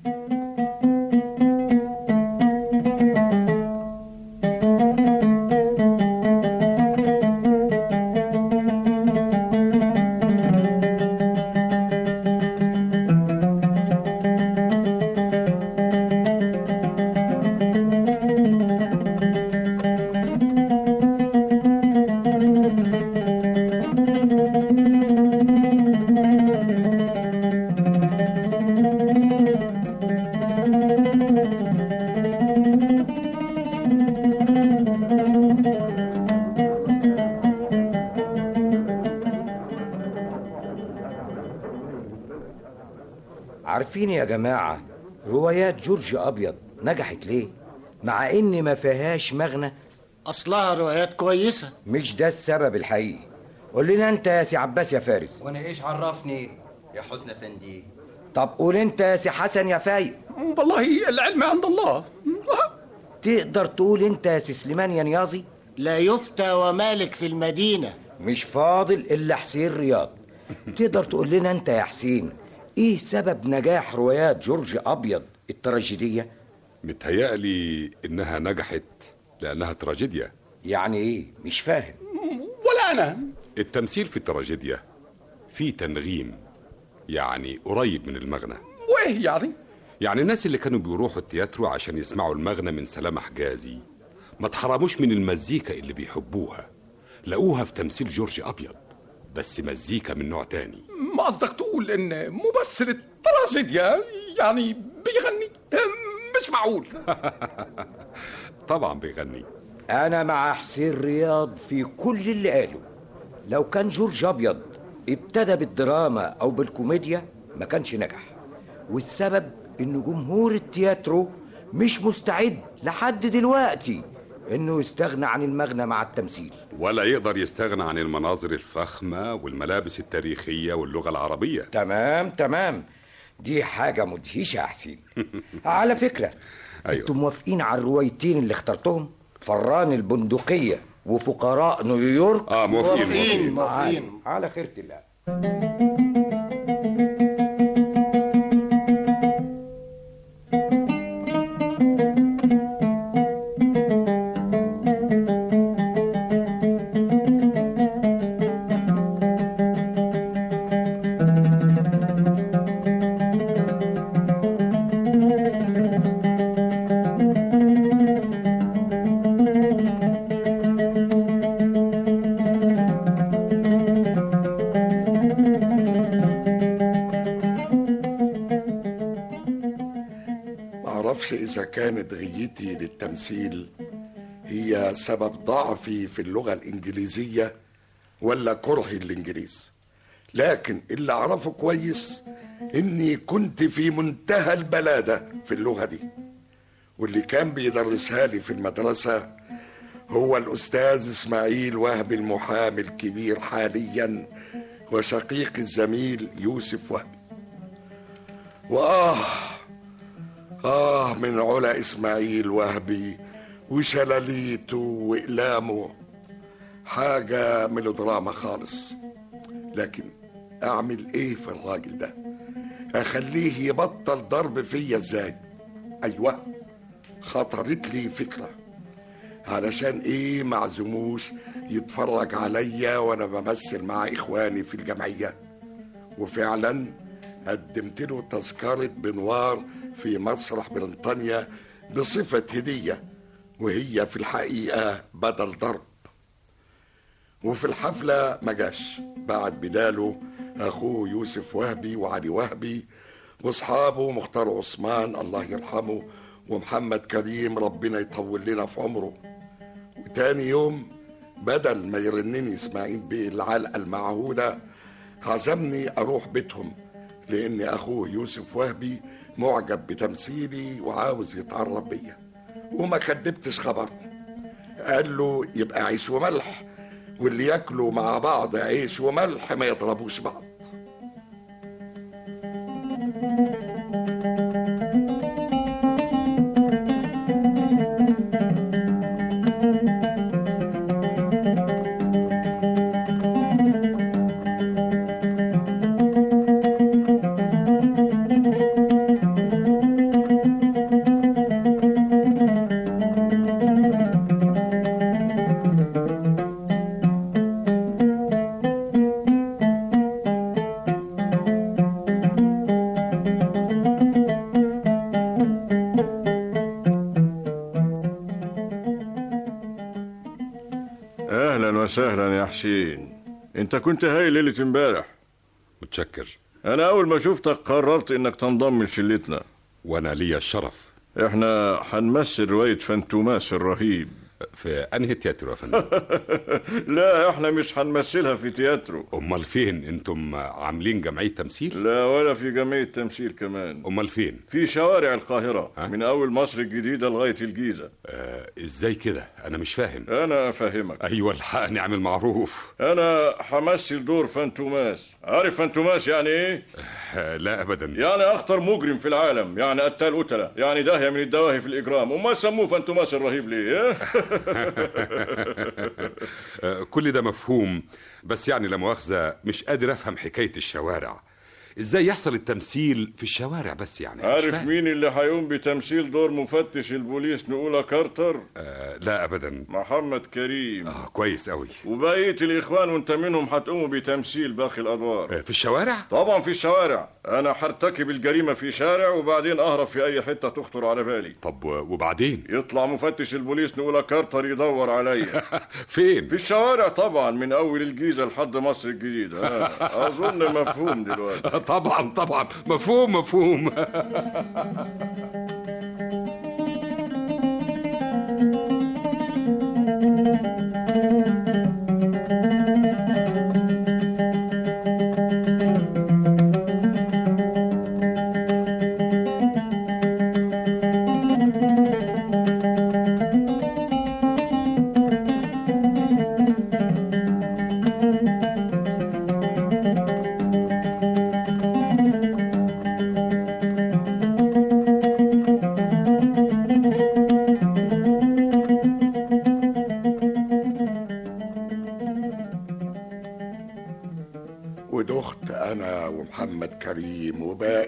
عارفين يا جماعة روايات جورج أبيض نجحت ليه؟ مع إن ما فيهاش مغنى
أصلها روايات كويسة
مش ده السبب الحقيقي قول لنا أنت يا سي عباس يا فارس
وانا ايش عرفني يا حسن افندي
طب قول أنت يا سي حسن يا فايق
والله العلم عند الله
تقدر تقول أنت يا سي سليمان يا نياظي
لا يفتى ومالك في المدينة
مش فاضل إلا حسين رياض تقدر تقول لنا أنت يا حسين إيه سبب نجاح روايات جورج أبيض التراجيدية؟
متهيألي إنها نجحت لأنها تراجيديا
يعني إيه؟ مش فاهم
ولا أنا
التمثيل في التراجيديا فيه تنغيم يعني قريب من المغنى
وإيه يعني؟
يعني الناس اللي كانوا بيروحوا التياترو عشان يسمعوا المغنى من سلامة حجازي ما اتحرموش من المزيكا اللي بيحبوها لقوها في تمثيل جورج أبيض بس مزيكا من نوع تاني
ما قصدك تقول إن ممثل التراجيديا يعني بيغني مش معقول
طبعا بيغني
انا مع حسين رياض في كل اللي قاله لو كان جورج ابيض ابتدى بالدراما او بالكوميديا ما كانش نجح والسبب ان جمهور التياترو مش مستعد لحد دلوقتي انه يستغنى عن المغنى مع التمثيل
ولا يقدر يستغنى عن المناظر الفخمة والملابس التاريخية واللغة العربية
تمام تمام دي حاجة مدهشة يا حسين على فكرة
أيوة.
انتوا موافقين على الروايتين اللي اخترتهم فران البندقية وفقراء نيويورك
اه موافقين موافقين
موافقين على خيرة الله
معرفش إذا كانت غيتي للتمثيل هي سبب ضعفي في اللغة الإنجليزية ولا كرهي الإنجليز لكن اللي أعرفه كويس إني كنت في منتهى البلادة في اللغة دي واللي كان بيدرسها لي في المدرسة هو الأستاذ إسماعيل وهبي المحامي الكبير حاليا وشقيق الزميل يوسف وهبي وآه آه من علا إسماعيل وهبي وشلاليته وإقلامه حاجة ميلودراما خالص لكن أعمل إيه في الراجل ده أخليه يبطل ضرب فيا إزاي أيوة خطرت لي فكرة علشان إيه معزموش يتفرج عليا وأنا بمثل مع إخواني في الجمعية وفعلا قدمت له تذكرة بنوار في مسرح بريطانيا بصفة هدية وهي في الحقيقة بدل ضرب وفي الحفلة ما جاش بعد بداله أخوه يوسف وهبي وعلي وهبي وأصحابه مختار عثمان الله يرحمه ومحمد كريم ربنا يطول لنا في عمره وتاني يوم بدل ما يرنني إسماعيل بيه العلقة المعهودة عزمني أروح بيتهم لأن أخوه يوسف وهبي معجب بتمثيلي وعاوز يتعرف بيا وما كدبتش خبر قال له يبقى عيش وملح واللي ياكلوا مع بعض عيش وملح ما يضربوش بعض
اهلا وسهلا يا حسين انت كنت هاي ليله امبارح
متشكر
انا اول ما شفتك قررت انك تنضم لشلتنا
وانا ليا الشرف
احنا هنمثل روايه فانتوماس الرهيب
في انهي تياترو يا فندم
لا احنا مش هنمثلها في تياترو
امال فين انتم عاملين جمعيه تمثيل
لا ولا في جمعيه تمثيل كمان
امال فين
في شوارع القاهره من اول مصر الجديده لغايه الجيزه
آه ازاي كده انا مش فاهم
انا افهمك
ايوه الحقني اعمل معروف
انا همثل دور فانتوماس عارف فانتوماس يعني ايه
آه لا ابدا
يعني اخطر مجرم في العالم يعني قتال قتله يعني داهيه من الدواهي في الاجرام وما سموه فانتوماس الرهيب ليه
آه، كل ده مفهوم بس يعني لا مؤاخذه مش قادر افهم حكايه الشوارع ازاي يحصل التمثيل في الشوارع بس يعني مش
عارف
فاهم.
مين اللي هيقوم بتمثيل دور مفتش البوليس نقولة كارتر
آه لا ابدا
محمد كريم
آه كويس قوي
وبقية الإخوان وانت منهم هتقوموا بتمثيل باقي الأدوار
آه في الشوارع
طبعا في الشوارع أنا هرتكب الجريمة في شارع وبعدين أهرب في أي حتة تخطر على بالي
طب و- وبعدين
يطلع مفتش البوليس نقولة كارتر يدور عليا
فين
في الشوارع طبعا من أول الجيزة لحد مصر الجديدة آه. أظن مفهوم دلوقتي
طبعا طبعا مفهوم مفهوم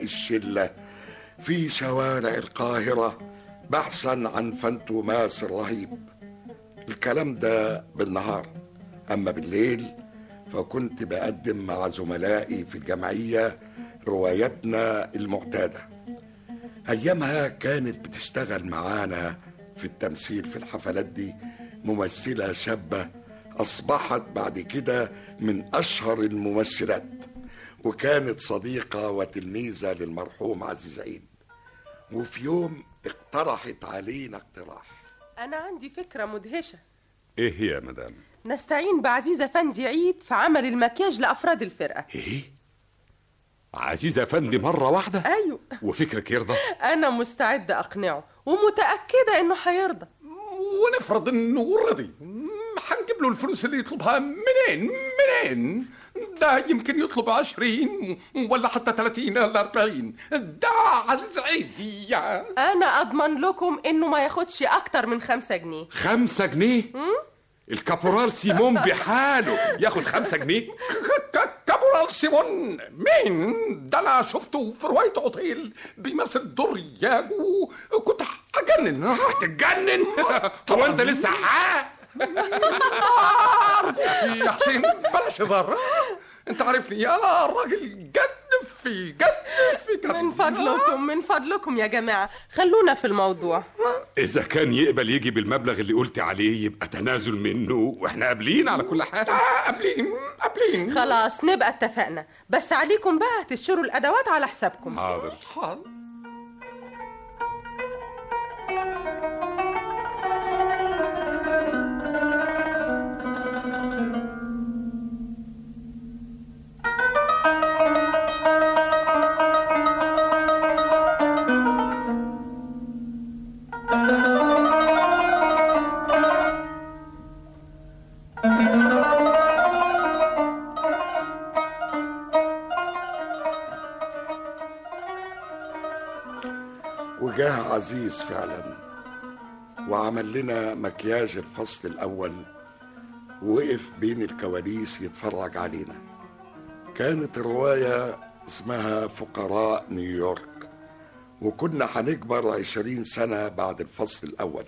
الشلة في شوارع القاهرة بحثا عن فانتوماس الرهيب الكلام ده بالنهار أما بالليل فكنت بقدم مع زملائي في الجمعية روايتنا المعتادة أيامها كانت بتشتغل معانا في التمثيل في الحفلات دي ممثلة شابة أصبحت بعد كده من أشهر الممثلات وكانت صديقة وتلميذة للمرحوم عزيز عيد وفي يوم اقترحت علينا اقتراح
أنا عندي فكرة مدهشة
ايه هي يا مدام
نستعين بعزيز أفندي عيد في عمل المكياج لأفراد الفرقة
ايه عزيز افندي مره واحده
أيوة
وفكرك يرضى
أنا مستعدة أقنعه ومتأكدة إنه هيرضى
ونفرض انه رضي هنجيب له الفلوس اللي يطلبها منين منين ده يمكن يطلب عشرين ولا حتى ثلاثين ولا أربعين ده عزيز عيد يا
أنا أضمن لكم إنه ما ياخدش أكتر من خمسة جنيه
خمسة جنيه الكابورال سيمون بحاله ياخد خمسة جنيه
كابورال سيمون مين ده انا شفته في روايه اوتيل بيمثل دور ياجو كنت هجنن
هتتجنن هو انت لسه حق
أرجوك يا حسين بلاش هزار انت عارفني انا راجل جد في جد في جد
من فضلكم من فضلكم يا جماعة خلونا في الموضوع
اذا كان يقبل يجي بالمبلغ اللي قلت عليه يبقى تنازل منه واحنا قابلين على كل حال
قابلين قابلين
خلاص نبقى اتفقنا بس عليكم بقى تشتروا الأدوات على حسابكم
حاضر
حاضر
وجاه عزيز فعلا وعمل لنا مكياج الفصل الأول ووقف بين الكواليس يتفرج علينا كانت الرواية اسمها فقراء نيويورك وكنا هنكبر عشرين سنة بعد الفصل الأول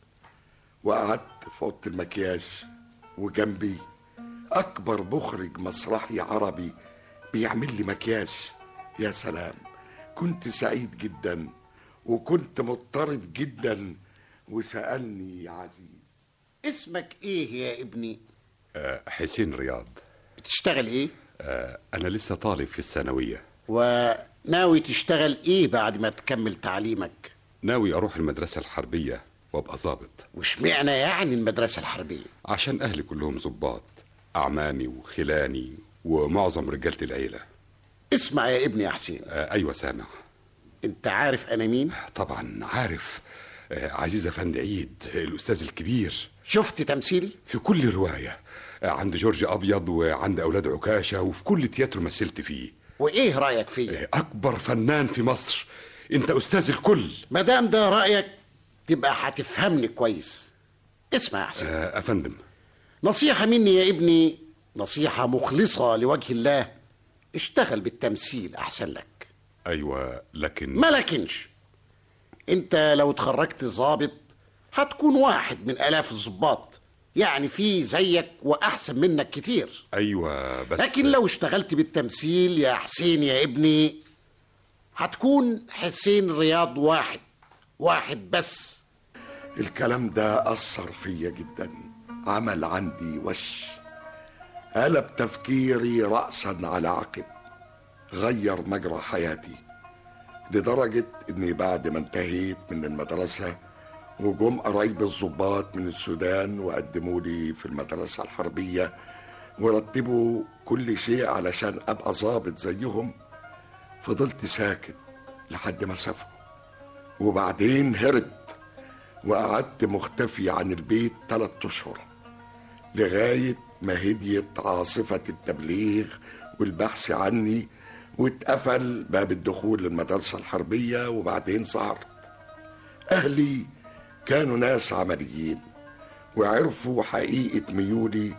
وقعدت في أوضة المكياج وجنبي أكبر مخرج مسرحي عربي بيعمل لي مكياج يا سلام كنت سعيد جدا وكنت مضطرب جدا وسألني يا عزيز
اسمك ايه يا ابني
آه، حسين رياض
بتشتغل ايه
آه، انا لسه طالب في الثانويه
وناوي تشتغل ايه بعد ما تكمل تعليمك
ناوي اروح المدرسه الحربيه وابقى ظابط
واشمعنى يعني المدرسة الحربية
عشان اهلي كلهم ظباط اعمامي وخلاني ومعظم رجاله العيله
اسمع يا ابني يا حسين
آه، ايوه سامع
انت عارف انا مين
طبعا عارف آه، عزيز افندي عيد الاستاذ الكبير
شفت تمثيلي
في كل روايه آه، عند جورج ابيض وعند اولاد عكاشه وفي كل تياترو مثلت فيه
وايه رايك فيا
اكبر فنان في مصر انت استاذ الكل
ما دام ده رايك تبقى هتفهمني كويس اسمع يا حسين
آه، افندم
نصيحة مني يا ابني نصيحة مخلصة لوجه الله اشتغل بالتمثيل أحسن لك
ايوه لكن
ما لكنش انت لو اتخرجت ظابط هتكون واحد من آلاف الظباط يعني في زيك وأحسن منك كتير
ايوه بس
لكن لو اشتغلت بالتمثيل يا حسين يا ابني هتكون حسين رياض واحد واحد بس
الكلام ده أثر فيا جدا عمل عندي وش قلب تفكيري رأسا على عقب غير مجرى حياتي لدرجة إني بعد ما انتهيت من المدرسة وجم قرايبي الضباط من السودان وقدموا لي في المدرسة الحربية ورتبوا كل شيء علشان أبقى ظابط زيهم فضلت ساكت لحد ما سافروا وبعدين هربت وقعدت مختفي عن البيت ثلاثة أشهر لغاية ما هديت عاصفة التبليغ والبحث عني واتقفل باب الدخول للمدرسة الحربية وبعدين ظهرت أهلي كانوا ناس عمليين وعرفوا حقيقة ميولي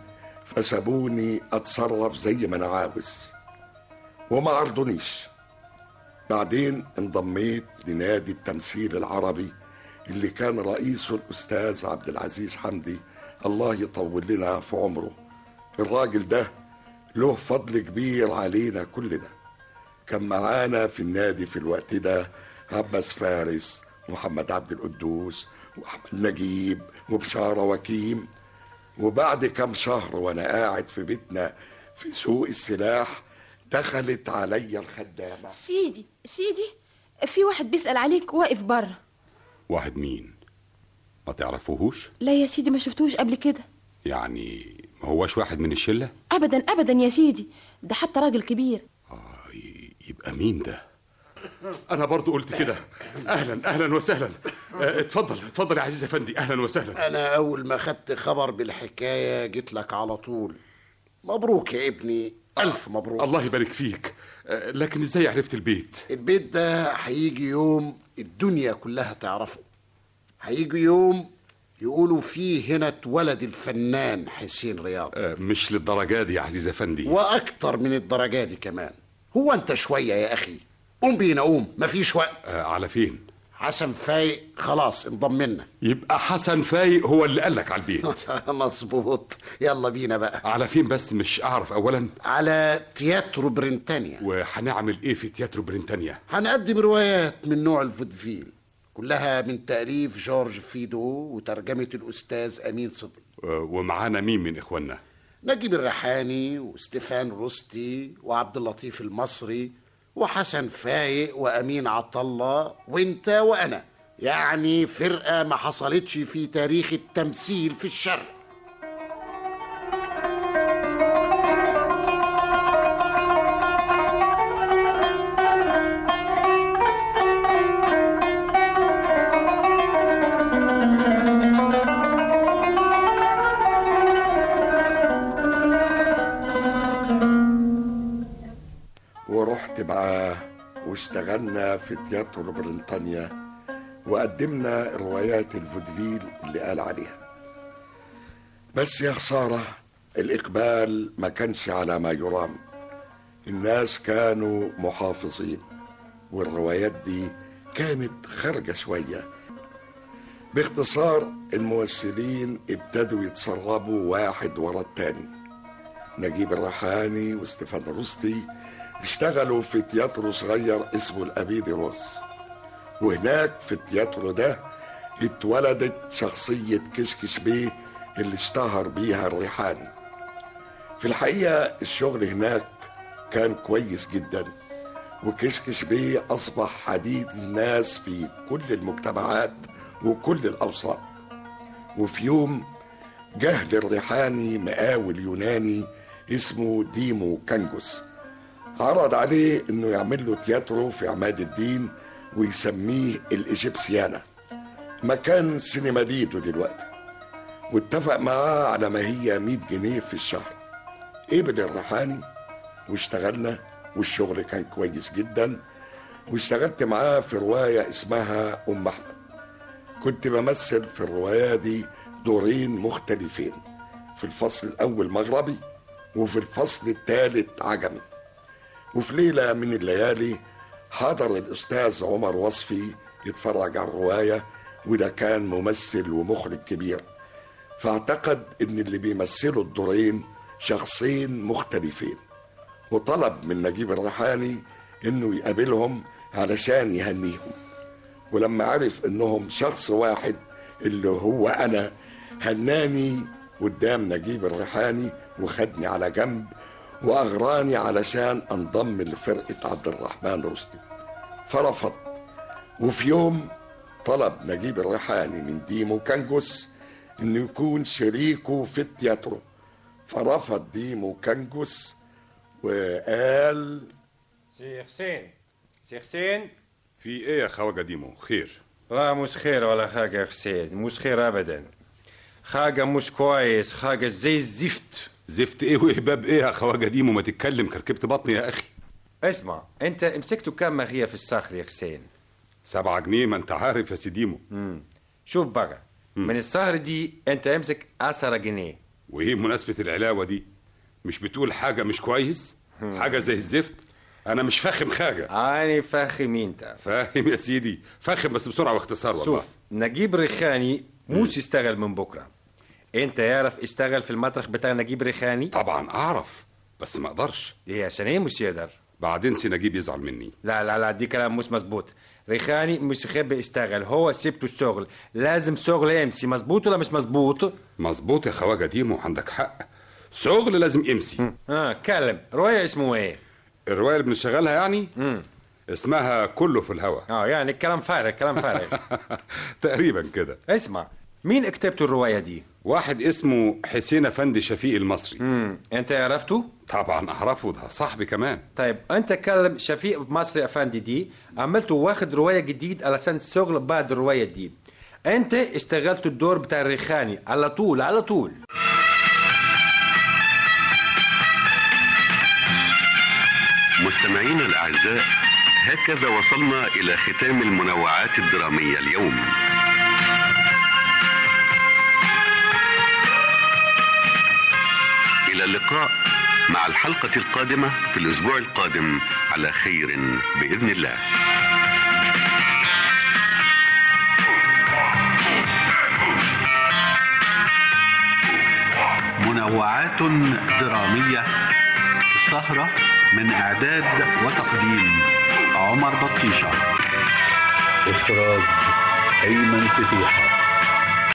فسابوني أتصرف زي ما أنا عاوز وما عرضونيش بعدين انضميت لنادي التمثيل العربي اللي كان رئيسه الأستاذ عبد العزيز حمدي الله يطول لنا في عمره الراجل ده له فضل كبير علينا كلنا كان معانا في النادي في الوقت ده عباس فارس ومحمد عبد القدوس واحمد نجيب وبشاره وكيم وبعد كم شهر وانا قاعد في بيتنا في سوق السلاح دخلت عليا الخدامه
سيدي سيدي في واحد بيسأل عليك واقف بره
واحد مين ما تعرفوهوش
لا يا سيدي ما شفتوش قبل كده
يعني ما هوش واحد من الشلة
ابدا ابدا يا سيدي ده حتى راجل كبير
يبقى مين ده انا برضو قلت كده اهلا اهلا وسهلا آه، اتفضل اتفضل يا عزيز افندي اهلا وسهلا
انا اول ما خدت خبر بالحكايه جيت لك على طول مبروك يا ابني الف مبروك
الله يبارك فيك آه، لكن ازاي عرفت البيت
البيت ده هيجي يوم الدنيا كلها تعرفه هيجي يوم يقولوا فيه هنا اتولد الفنان حسين رياض
آه، مش للدرجه دي يا عزيز افندي
واكتر من الدرجه دي كمان هو انت شويه يا اخي قوم بينا قوم مفيش وقت
آه، على فين
حسن فايق خلاص انضم لنا
يبقى حسن فايق هو اللي قالك على البيت
مظبوط يلا بينا بقى
على فين بس مش اعرف اولا
على تياترو برينتانيا
وهنعمل ايه في تياترو برينتانيا
هنقدم روايات من نوع الفودفيل كلها من تأليف جورج فيدو وترجمة الأستاذ أمين صدقي
آه، ومعانا مين من اخواننا
نجيب الريحاني وستيفان روستي وعبد اللطيف المصري وحسن فايق وأمين عطلة وانت وأنا يعني فرقة ما حصلتش في تاريخ التمثيل في الشرق
ورحت معاه واشتغلنا في تياترو بريطانيا وقدمنا روايات الفودفيل اللي قال عليها بس يا خسارة الإقبال ما كانش على ما يرام الناس كانوا محافظين والروايات دي كانت خارجة شوية باختصار الممثلين ابتدوا يتسربوا واحد ورا التاني نجيب الريحاني وستيفان روستي اشتغلوا في تياترو صغير اسمه الأبيدي روس وهناك في التياترو ده اتولدت شخصية كشكش بيه اللي اشتهر بيها الريحاني في الحقيقة الشغل هناك كان كويس جدا وكشكش بيه أصبح حديد الناس في كل المجتمعات وكل الأوساط وفي يوم جه للريحاني مقاول يوناني اسمه ديمو كانجوس عرض عليه انه يعمل له تياترو في عماد الدين ويسميه الايجيبسيانا مكان سينما ديدو دلوقتي واتفق معاه على ما هي 100 جنيه في الشهر قبل الريحاني واشتغلنا والشغل كان كويس جدا واشتغلت معاه في رواية اسمها أم أحمد كنت بمثل في الرواية دي دورين مختلفين في الفصل الأول مغربي وفي الفصل الثالث عجمي وفي ليلة من الليالي حضر الأستاذ عمر وصفي يتفرج على الرواية وده كان ممثل ومخرج كبير فاعتقد إن اللي بيمثلوا الدورين شخصين مختلفين وطلب من نجيب الريحاني إنه يقابلهم علشان يهنيهم ولما عرف إنهم شخص واحد اللي هو أنا هناني قدام نجيب الريحاني وخدني على جنب وأغراني علشان أنضم لفرقة عبد الرحمن رشدي فرفض وفي يوم طلب نجيب الريحاني من ديمو كانجوس إنه يكون شريكه في التياترو فرفض ديمو كانجوس وقال
سي حسين سي حسين
في ايه يا خواجه ديمو خير
لا مش خير ولا حاجة يا حسين مش خير أبدا حاجة مش كويس حاجة زي الزفت
زفت ايه وهباب ايه يا خواجه ديمو ما تتكلم كركبت بطني يا اخي
اسمع انت مسكته كام مغية في الصخر يا حسين
سبعة جنيه ما انت عارف يا سي ديمو
مم. شوف بقى من السهر دي انت امسك عشرة جنيه
وايه مناسبة العلاوة دي مش بتقول حاجة مش كويس حاجة زي الزفت انا مش فاهم حاجه
انا فاهم انت
فاهم يا سيدي فاهم بس بسرعه واختصار والله
شوف نجيب ريخاني موس يشتغل من بكره انت يعرف اشتغل في المطرح بتاع نجيب ريخاني
طبعا اعرف بس ما اقدرش
ليه عشان ايه مش يقدر
بعدين سي نجيب يزعل مني
لا لا لا دي كلام مش مظبوط ريخاني مش يحب يشتغل هو سيبته الشغل لازم شغل يمشي مظبوط ولا مش مظبوط
مظبوط يا خواجه ديمو عندك حق شغل لازم يمشي
اه كلم روايه اسمه ايه
الروايه اللي بنشغلها يعني
مم.
اسمها كله في الهوا
اه يعني كلام فارغ كلام فارغ
تقريبا كده
اسمع مين كتبته الروايه دي
واحد اسمه حسين افندي شفيق المصري
امم انت عرفته
طبعا اعرفه ده صاحبي كمان
طيب انت كلم شفيق مصري افندي دي عملته واخد روايه جديد علشان الشغل بعد الروايه دي انت اشتغلت الدور بتاع الريخاني على طول على طول
مستمعينا الأعزاء هكذا وصلنا إلى ختام المنوعات الدرامية اليوم إلى اللقاء مع الحلقة القادمة في الأسبوع القادم على خير بإذن الله
منوعات درامية السهرة من إعداد وتقديم عمر بطيشة إخراج أيمن فتيحة